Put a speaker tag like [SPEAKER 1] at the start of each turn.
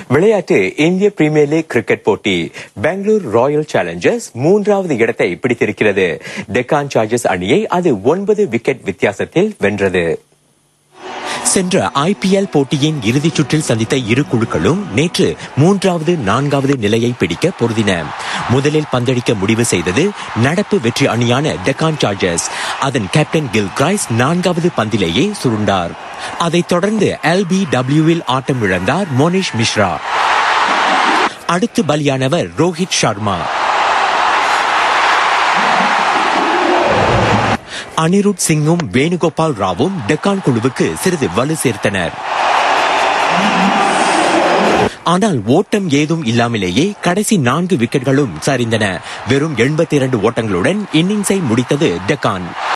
[SPEAKER 1] விளையாட்டு இந்திய premier league cricket போட்டி பெங்களூர் ராயல் சேலஞ்சர்ஸ் மூன்றாவது இடத்தை பிடித்திருக்கிறது டெக்கான் சார்ஜர்ஸ் அணியை அது ஒன்பது விக்கெட் வித்தியாசத்தில் வென்றது
[SPEAKER 2] சென்ற ஐபிஎல் போட்டியின் இறுதிச் சுற்றில் சந்தித்த இரு குழுக்களும் நேற்று மூன்றாவது நான்காவது நிலையை பிடிக்க பொருதின முதலில் பந்தடிக்க முடிவு செய்தது நடப்பு வெற்றி அணியான டெக்கான் சார்ஜர்ஸ் அதன் கேப்டன் கில் கிரைஸ் நான்காவது பந்திலேயே சுருண்டார் அதைத் தொடர்ந்து எல்பி டபிள்யூவில் ஆட்டம் இழந்தார் மோனிஷ் மிஸ்ரா அடுத்து பலியானவர் ரோஹித் சர்மா அனிருத் சிங்கும் வேணுகோபால் ராவும் டெக்கான் குழுவுக்கு சிறிது வலு சேர்த்தனர் ஆனால் ஓட்டம் ஏதும் இல்லாமலேயே கடைசி நான்கு விக்கெட்களும் சரிந்தன வெறும் எண்பத்தி இரண்டு ஓட்டங்களுடன் இன்னிங்ஸை முடித்தது டெக்கான்